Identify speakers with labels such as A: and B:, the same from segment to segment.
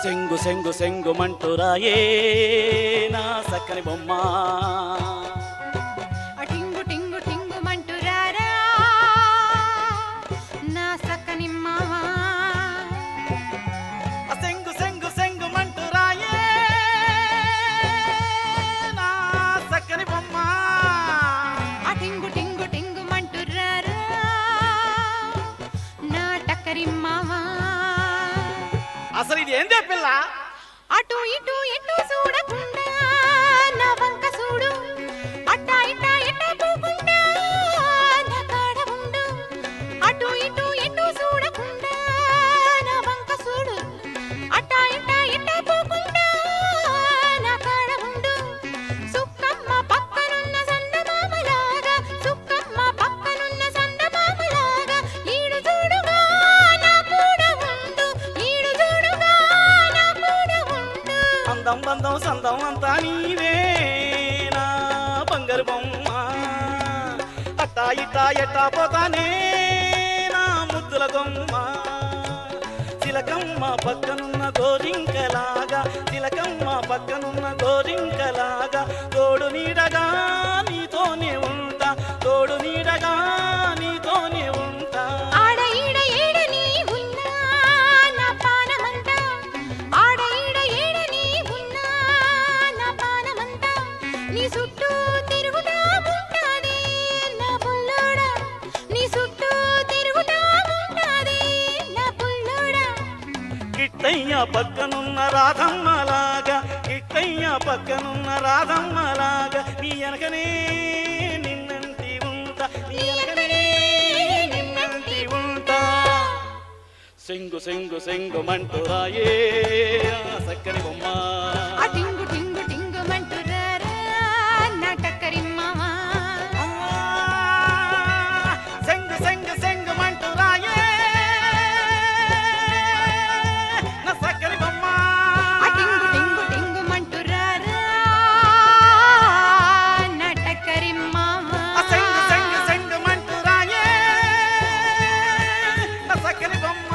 A: సెంగు సెంగు సెంగుమంటూ రాయే నా సక్కని బొమ్మ
B: ఆ టింగు టింగు టింగు మంటురారా నా సక్కని మావా
A: ఆ సెంగు సెంగు సెంగుమంటూ రాయే నా సక్కని బొమ్మ
B: ఆ టింగు టింగు టింగు మంటురారా నా టక్కరి మావా
A: అసలు ఇది ఏందే పిల్ల
B: అటు ఇటు ఎటు చూడకుండా నా వంక చూడు అట్టా ఇట్టా ఎట్టా పోకుండా నా కాడ ఉండు అటు ఇటు ఎటు చూడకుండా నా వంక చూడు అట్టా ఇట్టా ఎట్టా పోకుండా నా కాడ ఉండు సుక్కమ్మ పక్కనున్న సందమామలాగా సుక్కమ్మ పక్కనున్న సందమామలాగా ఈడు చూడుగా నా కూడా ఉండు ఈడు చూడుగా నా కూడా ఉండు
A: అందం బంధం సందం అంతా నీవే నా బంగారు బొమ్మ అట్టా ఇట్టా ఎట్టా పోతానే నా ముద్దుల గొమ్మ తిలకమ్మ పక్కనున్న గోరింకలాగా తిలకమ్మ పక్కనున్న గోరింకలాగా తోడు నీడగా నీతోనే ఉంటా తోడు నీడగా నీతోనే ఉంటా
B: ఆడ ఈడ ఏడ నీ ఉన్నా నా పానమంతా ఆడ ఈడ ఏడ నీ ఉన్నా నా పానమంతా నీ చుట్టూ తిరుగుతా ఉంటాది నా పుల్లోడా నీ చుట్టూ తిరుగుతా ఉంటాది నా పుల్లోడా
A: కిట్టయ్య పక్కనున్న రాధమ్మలాగా కిట్టయ్య పక్కనున్న రాధమ్మలాగా నీ వెనకనే నిన్నంటి ఉంటా నీ వెనకనే నిన్నంటి ఉంటా సెంగు సెంగు సెంగు మంటూ రాయే ఆ సక్కని బొమ్మ
B: ఆ టింగు టింగు టింగు మంటురారా నా టక్కరి మావా
A: ఆ, సెంగు సెంగు సెంగు మంటూ రాయే నా సక్కని బొమ్మ
B: ఆ టింగు టింగు టింగు మంటురారా నా టక్కరి మావా
A: ఆ సెంగు సెంగు సెంగు మంటూ రాయే నా సక్కని బొమ్మ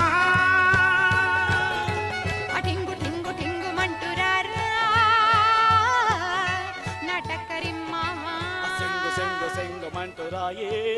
B: ఆ టింగు టింగు టింగు మంటురారా నా టక్కరి మావా
A: సెంగు సెంగు సెంగు మంటూ రాయే